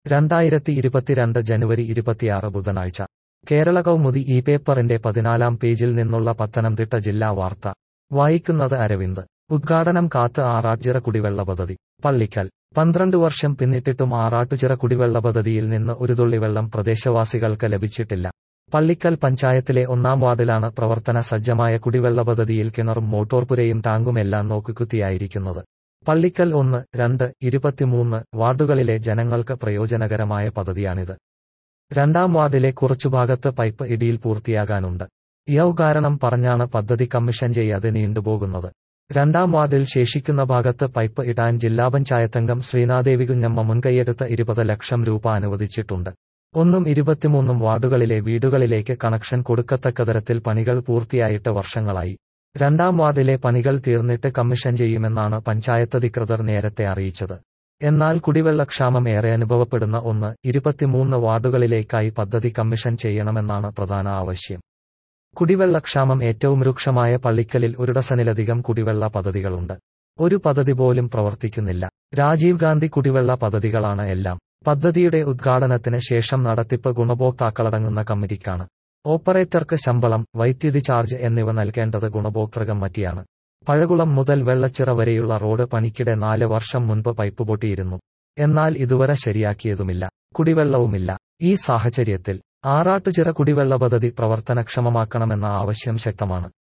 രണ്ടായിരത്തി ഇരുപത്തിരണ്ട് ജനുവരി ഇരുപത്തിയാറ് ബുധനാഴ്ച കേരള കൗമുദി ഈ പേപ്പറിന്റെ പതിനാലാം പേജിൽ നിന്നുള്ള പത്തനംതിട്ട ജില്ലാ വാർത്ത വായിക്കുന്നത് അരവിന്ദ് ഉദ്ഘാടനം കാത്ത് ആറാട്ടുചിറ കുടിവെള്ള പദ്ധതി പള്ളിക്കൽ പന്ത്രണ്ട് വർഷം പിന്നിട്ടിട്ടും ആറാട്ടുചിറ കുടിവെള്ള പദ്ധതിയിൽ നിന്ന് ഒരു തുള്ളി വെള്ളം പ്രദേശവാസികൾക്ക് ലഭിച്ചിട്ടില്ല പള്ളിക്കൽ പഞ്ചായത്തിലെ ഒന്നാം വാർഡിലാണ് പ്രവർത്തന സജ്ജമായ കുടിവെള്ള പദ്ധതിയിൽ കിണറും മോട്ടോർപുരയും ടാങ്കുമെല്ലാം നോക്കുകുത്തിയായിരിക്കുന്നത് പള്ളിക്കൽ ഒന്ന് രണ്ട് ഇരുപത്തിമൂന്ന് വാർഡുകളിലെ ജനങ്ങൾക്ക് പ്രയോജനകരമായ പദ്ധതിയാണിത് രണ്ടാം വാർഡിലെ കുറച്ചു ഭാഗത്ത് പൈപ്പ് ഇടിയിൽ പൂർത്തിയാകാനുണ്ട് യൗ കാരണം പറഞ്ഞാണ് പദ്ധതി കമ്മീഷൻ ചെയ്യാതെ നീണ്ടുപോകുന്നത് രണ്ടാം വാർഡിൽ ശേഷിക്കുന്ന ഭാഗത്ത് പൈപ്പ് ഇടാൻ ജില്ലാ പഞ്ചായത്തംഗം ശ്രീനാദേവി കുഞ്ഞമ്മ മുൻകൈയെടുത്ത ഇരുപത് ലക്ഷം രൂപ അനുവദിച്ചിട്ടുണ്ട് ഒന്നും ഇരുപത്തിമൂന്നും വാർഡുകളിലെ വീടുകളിലേക്ക് കണക്ഷൻ കൊടുക്കത്തക്ക തരത്തിൽ പണികൾ പൂർത്തിയായിട്ട് വർഷങ്ങളായി രണ്ടാം വാർഡിലെ പണികൾ തീർന്നിട്ട് കമ്മീഷൻ ചെയ്യുമെന്നാണ് പഞ്ചായത്തധികൃതർ നേരത്തെ അറിയിച്ചത് എന്നാൽ കുടിവെള്ളക്ഷാമം ഏറെ അനുഭവപ്പെടുന്ന ഒന്ന് ഇരുപത്തിമൂന്ന് വാർഡുകളിലേക്കായി പദ്ധതി കമ്മീഷൻ ചെയ്യണമെന്നാണ് പ്രധാന ആവശ്യം കുടിവെള്ളക്ഷാമം ഏറ്റവും രൂക്ഷമായ പള്ളിക്കലിൽ ഒരു ഡസനിലധികം കുടിവെള്ള പദ്ധതികളുണ്ട് ഒരു പദ്ധതി പോലും പ്രവർത്തിക്കുന്നില്ല രാജീവ് ഗാന്ധി കുടിവെള്ള പദ്ധതികളാണ് എല്ലാം പദ്ധതിയുടെ ഉദ്ഘാടനത്തിന് ശേഷം നടത്തിപ്പ് ഗുണഭോക്താക്കളടങ്ങുന്ന കമ്മിറ്റിക്കാണ് ഓപ്പറേറ്റർക്ക് ശമ്പളം വൈദ്യുതി ചാർജ് എന്നിവ നൽകേണ്ടത് ഗുണഭോക്തൃ കമ്മിറ്റിയാണ് പഴകുളം മുതൽ വെള്ളച്ചിറ വരെയുള്ള റോഡ് പണിക്കിടെ നാല് വർഷം മുൻപ് പൈപ്പ് പൊട്ടിയിരുന്നു എന്നാൽ ഇതുവരെ ശരിയാക്കിയതുമില്ല കുടിവെള്ളവുമില്ല ഈ സാഹചര്യത്തിൽ ആറാട്ടുചിറ കുടിവെള്ള പദ്ധതി പ്രവർത്തനക്ഷമമാക്കണമെന്ന ആവശ്യം ശക്തമാണ്